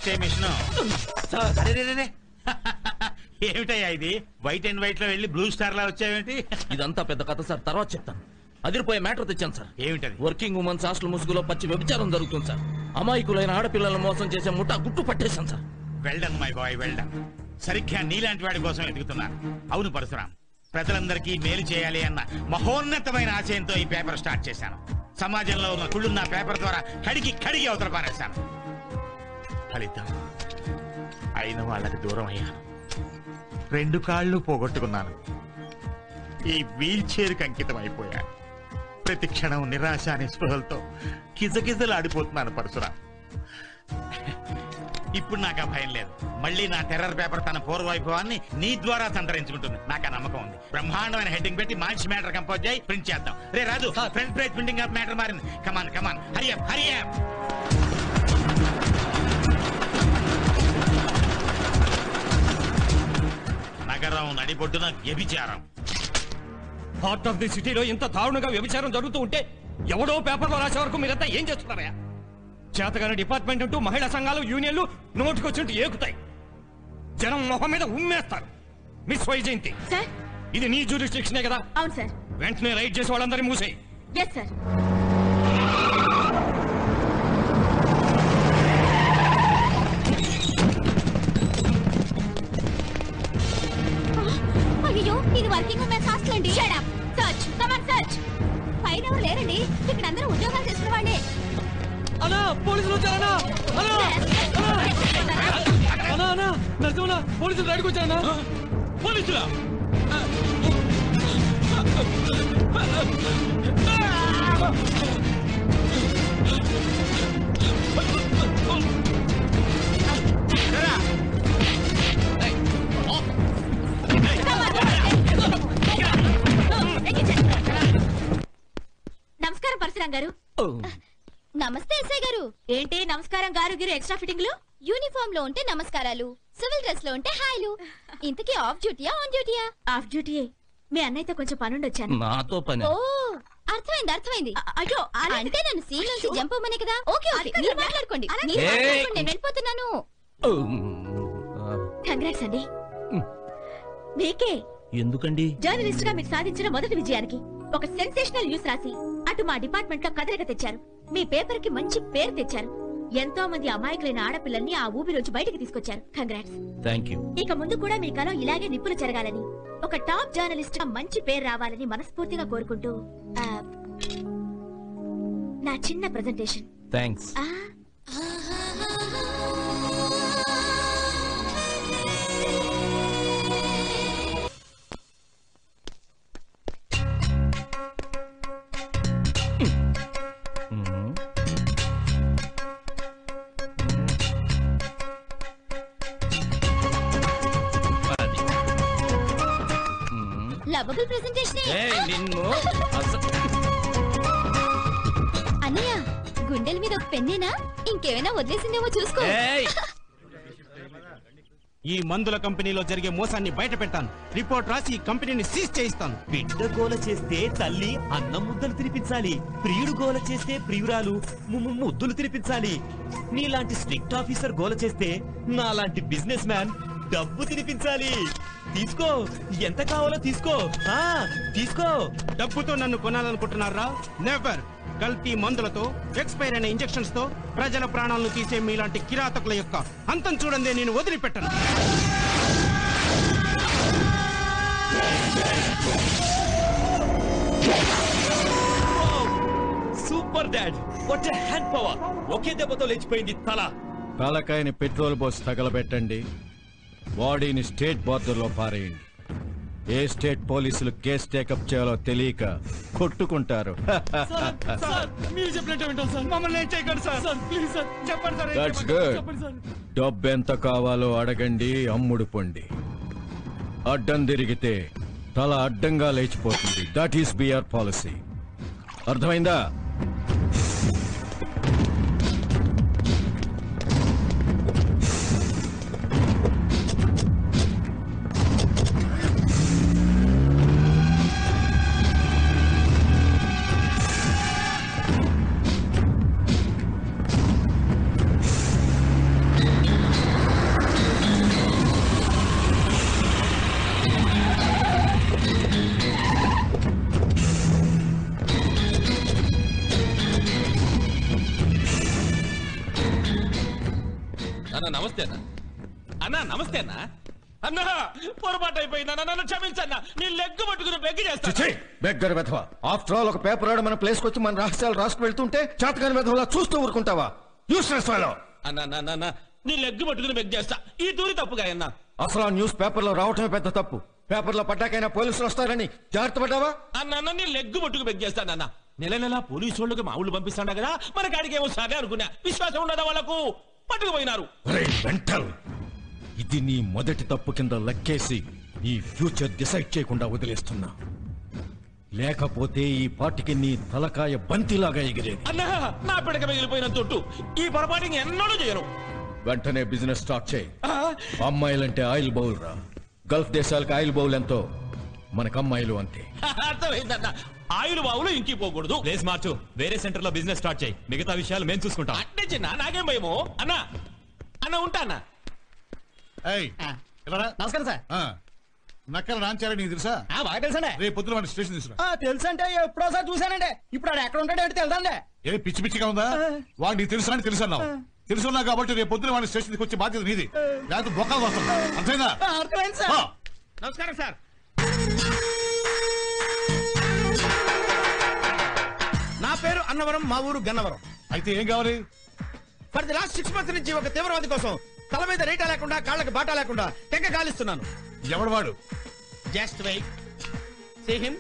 మార్చే మిషన్ ఏమిటయ్యా ఇది వైట్ అండ్ వైట్ లో వెళ్ళి బ్లూ స్టార్ లా వచ్చావేంటి ఇదంతా పెద్ద కథ సార్ తర్వాత చెప్తాను అదిరిపోయే మ్యాటర్ తెచ్చాను సార్ ఏమిటది వర్కింగ్ ఉమెన్స్ హాస్టల్ ముసుగులో పచ్చి వ్యభిచారం జరుగుతుంది సార్ అమాయకులైన ఆడపిల్లలను మోసం చేసే ముఠా గుట్టు పట్టేశాను sir well done my boy well done సరిగ్గా నీలాంటి వాడి కోసం ఎదుగుతున్నాను అవును పరశురాం ప్రజలందరికీ మేలు చేయాలి అన్న మహోన్నతమైన ఆశయంతో ఈ పేపర్ స్టార్ట్ చేశాను సమాజంలో ఉన్న కుళ్ళున్న పేపర్ ద్వారా కడిగి కడిగి అవతల పారేశాను ఫలితం అయిన వాళ్ళకి దూరం అయ్యాను రెండు కాళ్ళు పోగొట్టుకున్నాను ఈ వీల్ చైర్కి అంకితం అయిపోయాను ప్రతి క్షణం నిరాశ నిస్పృహలతో కిజకిజలాడిపోతున్నాను పరశురాం ఇప్పుడు నాకు ఆ భయం లేదు మళ్ళీ నా టెర్రర్ పేపర్ తన పూర్వ వైభవాన్ని నీ ద్వారా సంతరించుకుంటుంది నాకు ఆ నమ్మకం ఉంది బ్రహ్మాండమైన హెడ్డింగ్ పెట్టి మంచి మ్యాటర్ కంపోజ్ చేయి ప్రింట్ చేద్దాం రే Raju front page printing off matter మారింది కమాన్ కమాన్ హరియప్ హరియప్ నగరం నడిబొడ్డున వ్యభిచారం హార్ట్ ఆఫ్ ది సిటీలో ఇంత దారుణంగా వ్యభిచారం జరుగుతూ ఉంటే ఎవడో పేపర్లో రాసే వరకు మీరంతా ఏం చేస్తున్నారా చేతగాని డిపార్ట్మెంట్ అంటూ మహిళా సంఘాలు యూనియన్లు నోటికొచ్చినట్టు ఏకుతాయి జనం మొహం మీద ఉమ్మేస్తారు మిస్ వైజయంతి సార్ ఇది నీ జ్యూరిస్టిక్షనే కదా అవును సార్ వెంటనే రైడ్ చేసి వాళ్ళందరినీ మూసేయి ఎస్ సార్ అయ్యో ఇది వర్కింగ్ ఉమెన్స్ హాస్టల్ అండి shut up search come on search పైన ఎవరు లేరండి ఇక్కడ అందరూ ఉద్యోగాలు చేస్తున్న వాళ్ళే అన్నా పోలీసులు వచ్చారన్నా అన్నా అన్నా నరసింహ పోలీసులు రైడ్కి వచ్చారన్నా పోలీసులా నమస్కారం పరశురాం గారు నమస్తే ఎస్ఐ గారు ఏంటి నమస్కారం గారు గిరు ఎక్స్ట్రా ఫిట్టింగ్లు యూనిఫామ్ లో ఉంటే నమస్కారాలు సివిల్ డ్రెస్ లో ఉంటే హాయ్లు ఇంతకీ ఆఫ్ డ్యూటీయా ఆన్ డ్యూటీయా ఆఫ్ డ్యూటీయే మీ అన్నయ్యతో కొంచెం పనుండి వచ్చాను నాతో పని ఓ అర్థమైంది అర్థమైంది అయ్యో అంటే నన్ను సీన్ నుంచి జంప్ అవ్వమనే కదా ఓకే ఓకే మీరు మాట్లాడుకోండి మీరు ఏయ్. మాట్లాడుకోండి, నేను వెళ్ళిపోతున్నాను కంగ్రాట్స్ అండి మీకే ఎందుకండి జర్నలిస్ట్ గా మీరు సాధించిన మొదటి విజయానికి ఒక సెన్సేషనల్ న్యూస్ రాసి అటు మా డిపార్ట్మెంట్ లో కదలిక తెచ్చారు మీ పేపర్ కి మంచి పేరు తెచ్చారు ఎంతో మంది అమాయకులైన ఆడపిల్లల్ని ఆ ఊబిలోంచి బయటకు తీసుకొచ్చారు కంగ్రాట్స్ థ్యాంక్ యూ ఇక ముందు కూడా మీ కలం ఇలాగే నిప్పులు జరగాలని ఒక టాప్ జర్నలిస్ట్ గా మంచి పేరు రావాలని మనస్ఫూర్తిగా కోరుకుంటూ ఆ, నా చిన్న ప్రజెంటేషన్ థ్యాంక్స్ లవబుల్ ప్రెజెంటేషన్ నిన్ను అస- అన్నయ్య గుండెల మీద ఒక పెన్నేనా ఇంకేమైనా వదిలేసిందేమో చూసుకో ఏయ్! ఈ మందుల కంపెనీలో జరిగే మోసాన్ని బయట పెట్టాను రిపోర్ట్ రాసి ఈ కంపెనీని సీజ్ చేయిస్తాను బిడ్డ గోల చేస్తే తల్లి అన్నం ముద్దలు తినిపించాలి ప్రియుడు గోల చేస్తే ప్రియురాలు ము- ము- ముద్దులు తినిపించాలి నీలాంటి స్ట్రిక్ట్ ఆఫీసర్ గోల చేస్తే నాలాంటి బిజినెస్ మ్యాన్ డబ్బు తినిపించాలి తీసుకో ఎంత కావాలో తీసుకో ఆ తీసుకో డబ్బుతో నన్ను కొనాలనుకుంటున్నారా నెవర్ కల్తీ మందులతో ఎక్స్పైర్ అయిన ఇంజెక్షన్స్ తో ప్రజల ప్రాణాలను తీసే మీలాంటి కిరాతకుల యొక్క అంతం చూడందే నేను వదిలిపెట్టను super dad what hand power ఒకే దెబ్బతో లేచిపోయింది తల తలకాయని పెట్రోల్ పోసి తగలబెట్టండి బాడీని స్టేట్ బోర్డర్లో పారేయండి ఏ స్టేట్ పోలీసులు కేసు టేకప్ చేయాలో తెలియక కొట్టుకుంటారు మీరు చెప్పినట్టు వింటాం సార్ మమ్మల్ని ఏం చేయకండి సార్ సార్ ప్లీజ్ సార్ చెప్పండి సార్ ఏం దట్స్ చెప్పండి, గుడ్ చెప్పండి సార్ డబ్బు ఎంత కావాలో అడగండి అమ్ముడు పొండి అడ్డం తిరిగితే తల అడ్డంగా లేచిపోతుంది దట్ ఈస్ బిఆర్ పాలసీ అర్థమైందా నమస్తే అన్న అన్నా నమస్తే అన్న అన్నా పొరపాటు అయిపోయిందన్న నన్ను క్షమించన్నా నీ లెగ్గు పట్టుకుని బెగ్గి చేస్తా బెగ్గర వెధవ ఆఫ్టర్ ఆల్ ఒక పేపర్ రాడు మన ప్లేస్కి వచ్చి మన రహస్యాలు రాసుకు వెళ్తుంటే చేతకాని వెధవలా చూస్తూ ఊరుకుంటావా యూస్లెస్ ఫెలో అన్న అన్న, అన్న అన్న నీ లెగ్గు పట్టుకుని బెగ్ చేస్తా ఈ దూరి తప్పుగా అన్నా అసలు ఆ న్యూస్ పేపర్లో రావటమే పెద్ద తప్పు పేపర్లో పడ్డాకైనా పోలీసులు వస్తారని జాగ్రత్త పడ్డావా అన్న అన్న నీ లెగ్గు పట్టుకు బెగ్ చేస్తానన్న నెల నెల పోలీసు వాళ్ళకి మా ఊళ్ళు పంపిస్తాడా కదా మన కాడికి ఏమో సరే అనుకున్నా విశ్వాసం ఉండదా వాళ్ళకు పట్టుకుపోయినారు ఒరేయ్ మెంటల్ ఇది నీ మొదటి తప్పు కింద లెక్కేసి నీ ఫ్యూచర్ డిసైడ్ చేయకుండా వదిలేస్తున్నా లేకపోతే ఈ పాటికి నీ తలకాయ బంతిలాగా ఎగిరేది అన్నా నా పిడక మిగిలిపోయిన తొట్టు ఈ పొరపాటు ఎన్నడూ చేయను వెంటనే బిజినెస్ స్టార్ట్ చేయి ఆ, అమ్మాయిలంటే ఆయిల్ బౌల్ రా గల్ఫ్ దేశాలకు ఆయిల్ బౌల్ ఎంతో మనకు అమ్మాయిలు అంతే అర్థమైందన్న ఆయులు బావులు ఇంకి పోకూడదు ప్లేస్ మార్చు వేరే సెంటర్ లో బిజినెస్ స్టార్ట్ చేయి మిగతా విషయాలు మేము చూసుకుంటాం అంటే చిన్న నాకేం భయము అన్నా అన్న ఉంటా అన్న ఏయ్, ఇలారా. నమస్కారం సార్ ఆ, నక్కల రాంచారా నీకు తెలుసా బాగా తెలుసండి రేపు పొద్దున వాడిని స్టేషన్ తీసుకురా తెలుసు అంటే ఎప్పుడోసారి చూసానండి ఇప్పుడు ఆడు ఎక్కడ ఉంటాడో ఏంటో తెలుసండి ఏ పిచ్చి పిచ్చిగా ఉందా వాడు నీకు తెలుసా అని తెలుసు అన్నావు తెలుసున్నా కాబట్టి రేపు పొద్దున వాడిని స్టేషన్ తీసుకొచ్చే బాధ్యత నీది లేకపోతే బొక్కలు వస్తాం అంతేనా అర్థమైంది సార్ ఆ, నమస్కారం సార్ నా పేరు అన్నవరం మా ఊరు గన్నవరం అయితే ఏం కావాలి for the last six months నుంచి ఒక తీవ్రవాది కోసం తల మీద రేటా లేకుండా కాళ్ళకి బాటా లేకుండా తెగ గాలిస్తున్నాను ఎవడు వాడు జస్ట్ వెయిట్ సీ హిమ్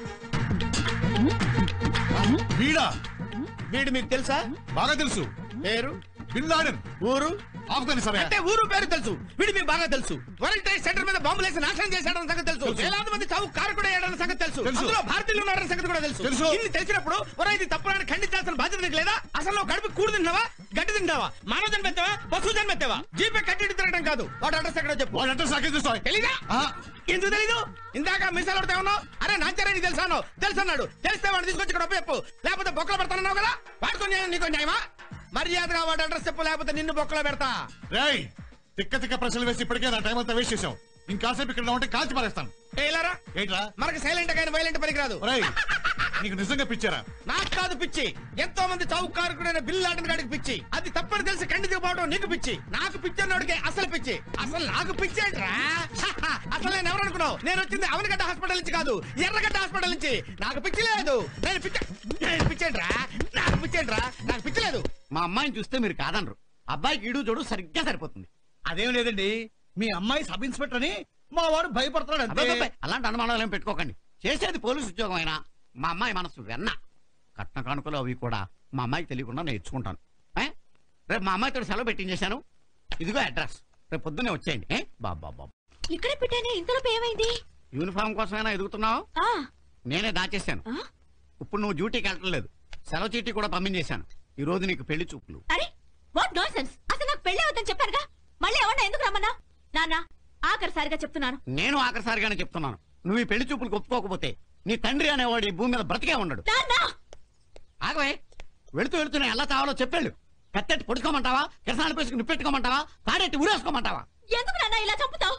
వీడా వీడు మీకు తెలుసా బాగా తెలుసు పేరు బిన్ లాడెన్ ఊరు ఆఫ్ఘనిస్తాన్ అంటే ఊరు పేరు తెలుసు వీడు మీకు బాగా తెలుసు వరల్డ్ ట్రేడ్ సెంటర్ మీద బాంబులు వేసి నాశనం చేశాడన్న సంగతి తెలుసు వేలాది మంది చావు కారకుడు అయ్యాడన్న సంగతి తెలుసు తెలుసు. అందులో భారతీయులు ఉన్నారన్న సంగతి కూడా తెలుసు తెలుసు. ఇన్ని తెలిసినప్పుడు ఒరే ఇది తప్పు అని ఖండించాల్సిన బాధ్యత నీకు లేదా అసలు నువ్వు గడిపి కూడు తింటావా గడ్డి తింటావా మానవ జన్మ ఎత్తావా పశువు జన్మ ఎత్తావా జీపే కట్టి తిరగడం కాదు వాడు అడ్రస్ ఎక్కడో చెప్పు వాడు అడ్రస్ నాకేం చూస్తావు తెలీదా ఆ. ఎందుకు తెలీదు ఇందాక మిసాలు పడితే ఉన్నావు అరే నాచారానికి తెలుసాను తెలుసన్నాడు తెలిస్తే వాడు తీసుకొచ్చి ఇక్కడ చెప్పు లేకపోతే బొక్కలు పెడతానన్నావు కదా వాడుకో న్యాయం నీకో న్యాయమా మర్యాదగా వాడు అడ్రస్ చెప్పు లేకపోతే నిన్ను బొక్కలో పెడతా రేయ్ తిక్క తిక్క ప్రశ్నలు వేసి ఇప్పటికే నా టైం అంతా వేస్ట్ చేసావు ఇంకాసేపు ఇక్కడ ఉంటే కాల్చి పారేస్తాను ఏ ఇలారా ఏంట్రా మనకి సైలెంట్ కానీ వైలెంట్ పనికిరాదు ఒరేయ్ నీకు నిజంగా పిచ్చారా నాకు కాదు పిచ్చి ఎంతో మంది చౌకారకుడైన బిల్ లాంటి గాడికి పిచ్చి అది తప్పని తెలిసి కండి దిగపోవడం నీకు పిచ్చి నాకు పిచ్చి అన్నోడికి అసలు పిచ్చి అసలు నాకు పిచ్చి ఏంట్రా అసలు నేను ఎవరు అనుకున్నావు నేను వచ్చింది అవనగడ్డ హాస్పిటల్ నుంచి కాదు ఎర్రగడ్డ హాస్పిటల్ నుంచి నాకు పిచ్చి లేదు నేను పిచ్చి నేను పిచ్చి ఏంట్రా నాకు పిచ్చి ఏంట్రా నాకు పిచ్చి లేదు మా అమ్మాయిని చూస్తే మీరు కాదనరు అబ్బాయికి ఈడు జోడు సరిగ్గా సరిపోతుంది అదేం లేదండి మీ అమ్మాయి సబ్ ఇన్స్పెక్టర్ అని మా వాడు భయపడుతున్నాడు అబ్బాయి అలాంటి అనుమానాలు ఏం పెట్టుకోకండి చేసేది పోలీసు ఉద్యోగం అయినా మా అమ్మాయి మనసు వెన్న కట్న కానుకలు అవి కూడా మా అమ్మాయికి తెలియకుండా నేర్చుకుంటాను ఏ? రేపు మా అమ్మాయితో సెలవు పెట్టించేశాను ఇదిగో అడ్రస్ రేపు పొద్దున్నే వచ్చేయండి ఏ? బాబా బాబా ఇక్కడే పెట్టానే ఇంతలోపు ఏమైంది యూనిఫామ్ కోసమైనా ఎదుగుతున్నావు ఆ నేనే దాచేశాను ఆ? ఇప్పుడు నువ్వు డ్యూటీకి వెళ్ళటం లేదు సెలవు చీటీ కూడా పంపించేశాను ఈ రోజు నీకు పెళ్లి చూపులు అరే వాట్ నాన్ సెన్స్ అసలు నాకు పెళ్లి అవుతుందని చెప్పానుగా మళ్ళీ ఎవరన్నా ఎందుకు రమ్మన్నా నాన్న ఆఖరిసారిగా చెప్తున్నాను నేను ఆఖరిసారిగానే చెప్తున్నాను నువ్వు ఈ పెళ్లి చూపులకు ఒప్పుకోకపోతే నీ తండ్రి అనేవాడు ఈ భూమి మీద బ్రతికే ఉండడు నాన్న ఆగవే వెళుతూ వెళుతూ ఎలా తావాలో చెప్పాడు కత్తెట్టి పొడుచుకోమంటావా కిరసాల పేసుకు నిప్పెట్టుకోమంటావా తాడెట్టి ఊరేసుకోమంటావా ఎందుకు నాన్న ఇలా చంపుతావు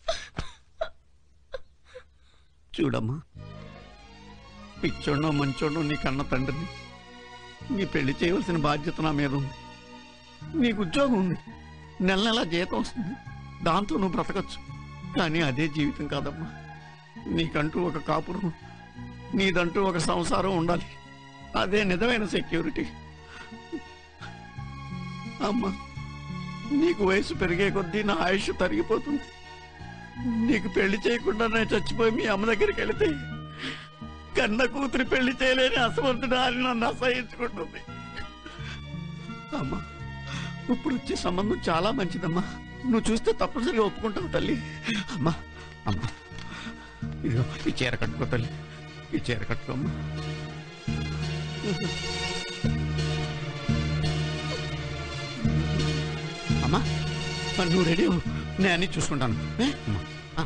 చూడమ్మా పిచ్చోడో మంచోడో నీ కన్న తండ్రిని నీ పెళ్లి చేయవలసిన బాధ్యత నా మీద ఉంది నీకు ఉద్యోగం ఉంది నెల నెల జీతం వస్తుంది దాంతో నువ్వు బ్రతకచ్చు కానీ అదే జీవితం కాదమ్మా నీకంటూ ఒక కాపురం నీదంటూ ఒక సంసారం ఉండాలి అదే నిజమైన సెక్యూరిటీ అమ్మా నీకు వయసు పెరిగే కొద్దీ నా ఆయుష్ తరిగిపోతుంది నీకు పెళ్లి చేయకుండా నేను చచ్చిపోయి మీ అమ్మ దగ్గరికి వెళితే కన్న కూతురి పెళ్లి చేయలేని అసమర్థుడా అని నన్ను అసహించుకుంటుంది అమ్మా ఇప్పుడు వచ్చే సంబంధం చాలా మంచిదమ్మా నువ్వు చూస్తే తప్పనిసరిగా ఒప్పుకుంటావు తల్లి అమ్మా అమ్మా ఇదిగో ఈ చీర కట్టుకో తల్లి ఈ చీర కట్టుకోమ్మా అమ్మా మరి నువ్వు రెడీ అవ్వు. నేను అన్ని చూసుకుంటాను ఏ? అమ్మా. ఆ.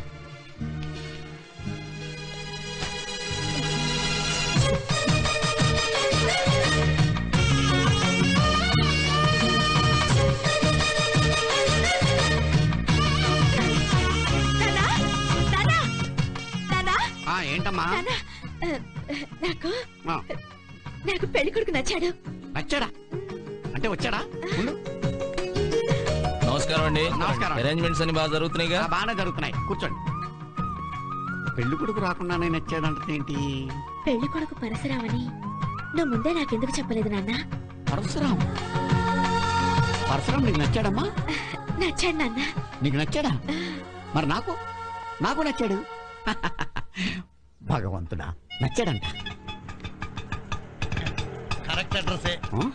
నాన్నా నాన్నా నాన్నా ఆ, ఏంటమ్మా నాన్నా ఆ, నాకు ఆ, నాకు పెళ్లి కొడుకు నచ్చాడు వచ్చాడా అంటే వచ్చాడా ఉండు. నా నమస్కారం అండి నమస్కారం. అరేంజ్మెంట్స్ అన్ని బాగా జరుగుతున్నాయిగా ఆ, బాగానే జరుగుతున్నాయి కూర్చోండి పెళ్లి కొడుకు రాకుండానే నచ్చాడంటే ఏంటి పెళ్లి కొడుకు పరశురామని నువ్వు ముందే నాకెందుకు చెప్పలేదు నాన్న పరశురాం పరశురాం నీకు నచ్చాడమ్మా నచ్చాడు నాన్న నీకు నచ్చాడా మరి నాకు నాకు నచ్చాడు భగవంతుడా నచ్చాడంట కరెక్ట్ అడ్రస్ ఆ?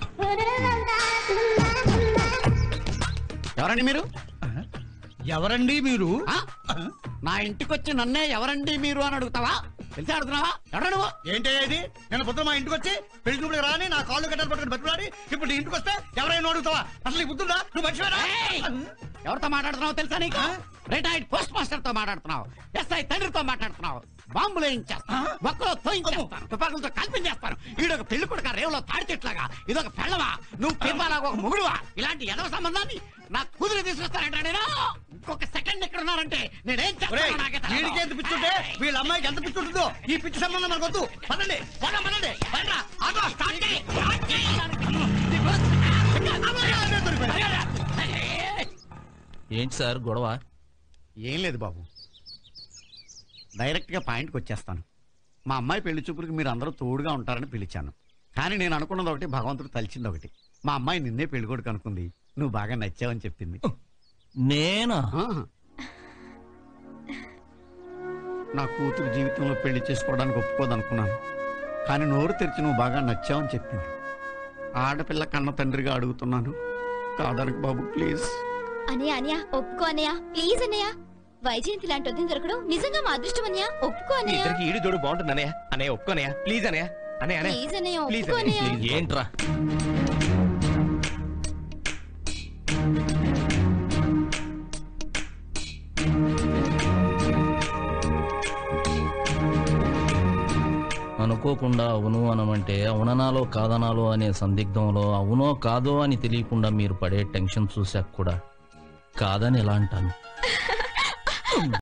ఎవరండి మీరు ఎవరండి మీరు ఆ? నా ఇంటికి వచ్చి నన్నే ఎవరండి మీరు అని అడుగుతావా తెలిసి అడుగుతున్నావా ఎవరా నువ్వు ఏంటి ఇది నేను పొద్దున మా ఇంటికి వచ్చి పెళ్లి చూపులకు రాని నా కాళ్ళు గట్టాలు పట్టుకుని బతుకులాడి ఇప్పుడు నీ ఇంటికి వస్తే ఎవరైనా అడుగుతావా అసలు నీకు బుద్ధుందా నువ్వు మర్చిపోయారా ఏయ్! ఎవరితో మాట్లాడుతున్నావు తెలుసా నీకు రిటైర్డ్ పోస్ట్ మాస్టర్ తో మాట్లాడుతున్నావు ఎస్ఐ తండ్రితో మాట్లాడుతున్నావు బాంబులు వేయించేస్తాను ఒక్కలో తోయించేస్తాను తుపాకులతో కల్పించేస్తాను ఈడొక పెళ్లి కొడుక రేవులో తాడి చెట్లాగా ఇదొక పెళ్ళవా నువ్వు పిల్లలాగా ఒక మొగుడువా ఇలాంటి ఎదవ సంబంధాన్ని నా కూతురు తీసుకొస్తానంటే నేను ఇంకొక సెకండ్ ఎక్కడ ఉన్నారంటే నేనేం చేస్తానో నాకే తెలియదు. వీడికి ఎంత పిచ్చుంటే వీళ్ళ అమ్మాయికి ఎంత పిచ్చి ఉంటుందో ఈ పిచ్చి సంబంధం మనకు వద్దు పదండి పోదాం, పదండి. రండ్రా. ఆటో స్టార్ట్ చేయి. స్టార్ట్ చేయి. ఏంటి సార్ గొడవ ఏం లేదు బాబు డైరెక్ట్ గా పాయింట్కి వచ్చేస్తాను మా అమ్మాయి పెళ్లి చూపులకు మీరు అందరూ తోడుగా ఉంటారని పిలిచాను కానీ నేను అనుకున్నది ఒకటి భగవంతుడు తలిచింది ఒకటి మా అమ్మాయి నిన్నే పెళ్లి కొడుకు అనుకుంది నువ్వు బాగా నచ్చావని చెప్పింది నేనా ఆ. నా కూతురు జీవితంలో పెళ్లి చేసుకోవడానికి ఒప్పుకోదనుకున్నాను కానీ నోరు తెరిచి నువ్వు బాగా నచ్చావని చెప్పింది ఆడపిల్ల కన్న తండ్రిగా అడుగుతున్నాను కాదనకు బాబు ప్లీజ్ అనయ్య అనయ్య ఒప్పుకో అనయ్య ప్లీజ్ అనయ్య వైజయంతి లాంటి వద్దని దొరకడం నిజంగా మా అదృష్టం అన్నయ్య ఒప్పుకో మీ అనయ్య ఇద్దరికి ఈడు జోడు బాగుంటుంది అన్నయ్య అన్నయ్య ఒప్పుకోనయ్య ప్లీజ్ అన్నయ్య అన్నయ్య అన్నయ్య ప్లీజ్ అనయ్య Please ఒప్పుకో అన్నయ్య, అనయ్య ఏంట్రా అనుకోకుండా అవును అనమంటే అవుననాలో కాదనాలో అనే సందిగ్ధంలో అవునో కాదో అని తెలియకుండా మీరు పడే టెన్షన్ చూశాక కూడా కాదని ఎలా అంటాను